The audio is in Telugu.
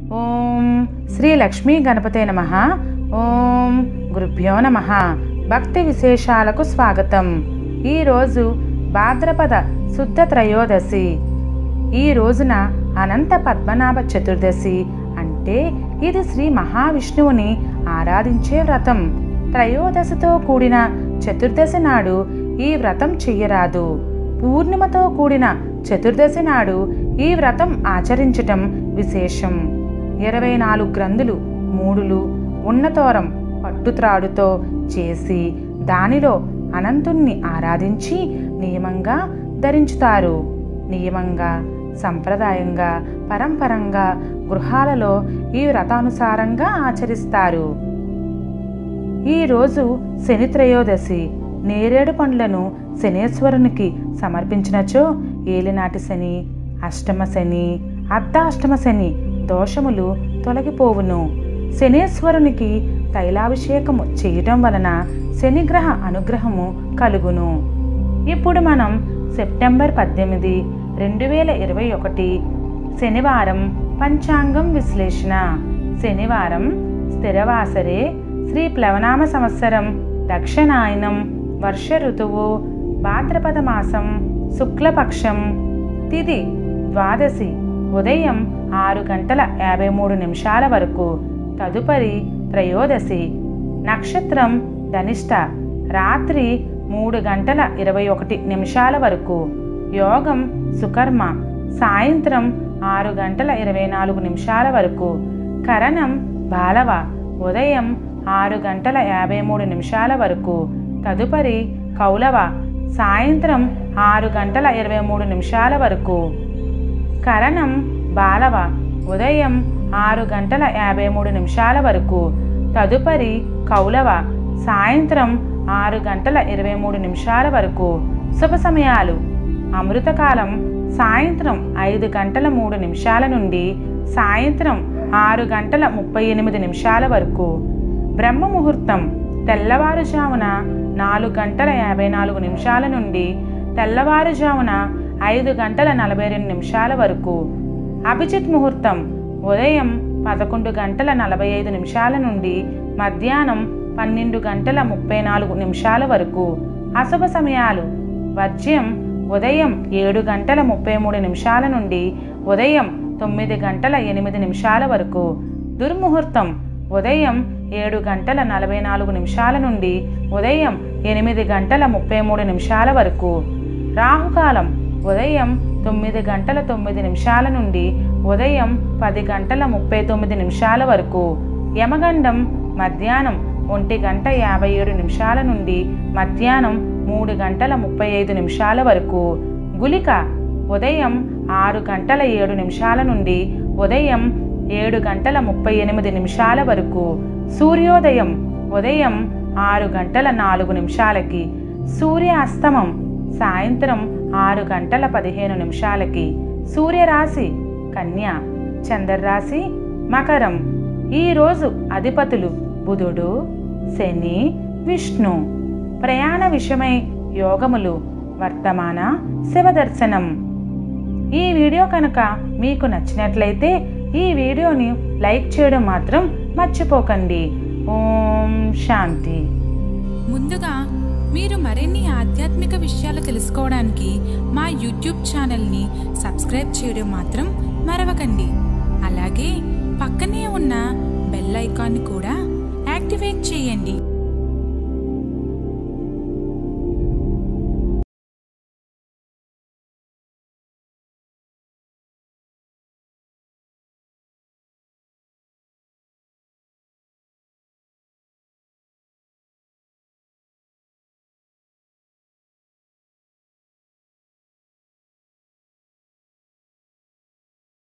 ఓం శ్రీ లక్ష్మీ గణపతే నమ ఓం గురుభ్యో నమ భక్తి విశేషాలకు స్వాగతం ఈరోజు భాద్రపద శుద్ధ త్రయోదశి ఈ రోజున అనంత పద్మనాభ చతుర్దశి అంటే ఇది శ్రీ మహావిష్ణువుని ఆరాధించే వ్రతం త్రయోదశితో కూడిన చతుర్దశి నాడు ఈ వ్రతం చెయ్యరాదు పూర్ణిమతో కూడిన చతుర్దశి నాడు ఈ వ్రతం ఆచరించటం విశేషం ఇరవై నాలుగు గ్రంథులు మూడులు ఉన్నతోరం పట్టుత్రాడుతో చేసి దానిలో అనంతుణ్ణి ఆరాధించి నియమంగా ధరించుతారు నియమంగా సంప్రదాయంగా పరంపరంగా గృహాలలో ఈ వ్రతానుసారంగా ఆచరిస్తారు ఈరోజు శని త్రయోదశి నేరేడు పండ్లను శనేశ్వరునికి సమర్పించినచో ఏలినాటి శని అష్టమ శని అర్ధాష్టమ శని దోషములు తొలగిపోవును శనేశ్వరునికి తైలాభిషేకము చేయటం వలన శనిగ్రహ అనుగ్రహము కలుగును ఇప్పుడు మనం సెప్టెంబర్ పద్దెనిమిది రెండు వేల ఇరవై ఒకటి శనివారం పంచాంగం విశ్లేషణ శనివారం స్థిరవాసరే శ్రీ ప్లవనామ సంవత్సరం దక్షిణాయనం వర్ష ఋతువు భాద్రపద మాసం శుక్లపక్షం తిది ద్వాదశి ఉదయం ఆరు గంటల యాభై మూడు నిమిషాల వరకు తదుపరి త్రయోదశి నక్షత్రం ధనిష్ట రాత్రి మూడు గంటల ఇరవై ఒకటి నిమిషాల వరకు యోగం సుకర్మ సాయంత్రం ఆరు గంటల ఇరవై నాలుగు నిమిషాల వరకు కరణం బాలవ ఉదయం ఆరు గంటల యాభై మూడు నిమిషాల వరకు తదుపరి కౌలవ సాయంత్రం ఆరు గంటల ఇరవై మూడు నిమిషాల వరకు కరణం బాలవ ఉదయం ఆరు గంటల యాభై మూడు నిమిషాల వరకు తదుపరి కౌలవ సాయంత్రం ఆరు గంటల ఇరవై మూడు నిమిషాల వరకు శుభ సమయాలు అమృతకాలం సాయంత్రం ఐదు గంటల మూడు నిమిషాల నుండి సాయంత్రం ఆరు గంటల ముప్పై ఎనిమిది నిమిషాల వరకు బ్రహ్మ ముహూర్తం తెల్లవారుజామున నాలుగు గంటల యాభై నాలుగు నిమిషాల నుండి తెల్లవారుజామున ఐదు గంటల నలభై రెండు నిమిషాల వరకు అభిజిత్ ముహూర్తం ఉదయం పదకొండు గంటల నలభై ఐదు నిమిషాల నుండి మధ్యాహ్నం పన్నెండు గంటల ముప్పై నాలుగు నిమిషాల వరకు అశుభ సమయాలు వర్జ్యం ఉదయం ఏడు గంటల ముప్పై మూడు నిమిషాల నుండి ఉదయం తొమ్మిది గంటల ఎనిమిది నిమిషాల వరకు దుర్ముహూర్తం ఉదయం ఏడు గంటల నలభై నాలుగు నిమిషాల నుండి ఉదయం ఎనిమిది గంటల ముప్పై మూడు నిమిషాల వరకు రాహుకాలం ఉదయం తొమ్మిది గంటల తొమ్మిది నిమిషాల నుండి ఉదయం పది గంటల ముప్పై తొమ్మిది నిమిషాల వరకు యమగండం మధ్యాహ్నం ఒంటి గంట యాభై ఏడు నిమిషాల నుండి మధ్యాహ్నం మూడు గంటల ముప్పై ఐదు నిమిషాల వరకు గులిక ఉదయం ఆరు గంటల ఏడు నిమిషాల నుండి ఉదయం ఏడు గంటల ముప్పై ఎనిమిది నిమిషాల వరకు సూర్యోదయం ఉదయం ఆరు గంటల నాలుగు నిమిషాలకి సూర్య అస్తమం సాయంత్రం ఆరు గంటల పదిహేను నిమిషాలకి సూర్యరాశి కన్య చంద్రరాశి మకరం ఈరోజు అధిపతులు బుధుడు శని విష్ణు ప్రయాణ విషయమై యోగములు వర్తమాన శివదర్శనం ఈ వీడియో కనుక మీకు నచ్చినట్లయితే ఈ వీడియోని లైక్ చేయడం మాత్రం మర్చిపోకండి ఓం శాంతి ముందుగా మీరు మరిన్ని ఆధ్యాత్మిక విషయాలు తెలుసుకోవడానికి మా యూట్యూబ్ ఛానల్ని సబ్స్క్రైబ్ చేయడం మాత్రం మరవకండి అలాగే పక్కనే ఉన్న బెల్ ఐకాన్ని కూడా యాక్టివేట్ చేయండి